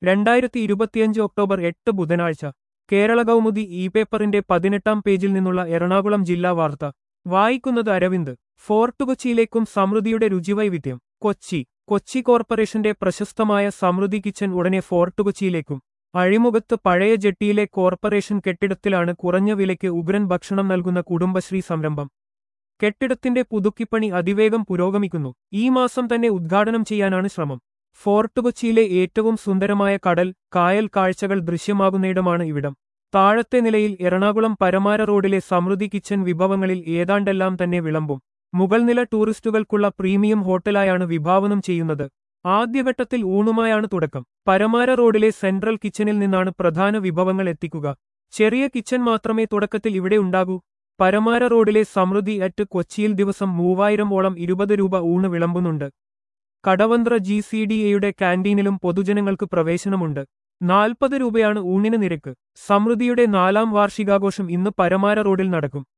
രണ്ടായിരത്തി ഇരുപത്തിയഞ്ച് ഒക്ടോബർ എട്ട് ബുധനാഴ്ച കേരള കൗമുദി ഇ പേപ്പറിന്റെ പതിനെട്ടാം പേജിൽ നിന്നുള്ള എറണാകുളം ജില്ലാ വാർത്ത വായിക്കുന്നത് അരവിന്ദ് ഫോർട്ട് കൊച്ചിയിലേക്കും സമൃദ്ധിയുടെ രുചിവൈവിധ്യം കൊച്ചി കൊച്ചി കോർപ്പറേഷന്റെ പ്രശസ്തമായ സമൃദ്ധി കിച്ചൻ ഉടനെ ഫോർട്ട് കൊച്ചിയിലേക്കും അഴിമുഖത്ത് പഴയ ജെട്ടിയിലെ കോർപ്പറേഷൻ കെട്ടിടത്തിലാണ് കുറഞ്ഞ വിലയ്ക്ക് ഉഗ്രൻ ഭക്ഷണം നൽകുന്ന കുടുംബശ്രീ സംരംഭം കെട്ടിടത്തിന്റെ പുതുക്കിപ്പണി അതിവേഗം പുരോഗമിക്കുന്നു ഈ മാസം തന്നെ ഉദ്ഘാടനം ചെയ്യാനാണ് ശ്രമം ഫോർട്ട് കൊച്ചിയിലെ ഏറ്റവും സുന്ദരമായ കടൽ കായൽ കാഴ്ചകൾ ദൃശ്യമാകുന്നിടമാണ് ഇവിടം താഴത്തെ നിലയിൽ എറണാകുളം പരമാര റോഡിലെ സമൃദ്ധി കിച്ചൻ വിഭവങ്ങളിൽ ഏതാണ്ടെല്ലാം തന്നെ വിളമ്പും മുകൾ നില ടൂറിസ്റ്റുകൾക്കുള്ള പ്രീമിയം ഹോട്ടലായാണ് വിഭാവനം ചെയ്യുന്നത് ആദ്യഘട്ടത്തിൽ ഊണുമായാണ് തുടക്കം പരമാര റോഡിലെ സെൻട്രൽ കിച്ചനിൽ നിന്നാണ് പ്രധാന വിഭവങ്ങൾ എത്തിക്കുക ചെറിയ കിച്ചൻ മാത്രമേ തുടക്കത്തിൽ ഇവിടെ ഉണ്ടാകൂ പരമാര റോഡിലെ സമൃദ്ധി അറ്റ് കൊച്ചിയിൽ ദിവസം മൂവായിരം ഓളം ഇരുപത് രൂപ ഊണ് വിളമ്പുന്നുണ്ട് കടവന്ത്ര ജി സി ഡി എയുടെ കാന്റീനിലും പൊതുജനങ്ങൾക്ക് പ്രവേശനമുണ്ട് നാൽപ്പത് രൂപയാണ് ഊണിന് നിരക്ക് സമൃദ്ധിയുടെ നാലാം വാർഷികാഘോഷം ഇന്ന് പരമാര റോഡിൽ നടക്കും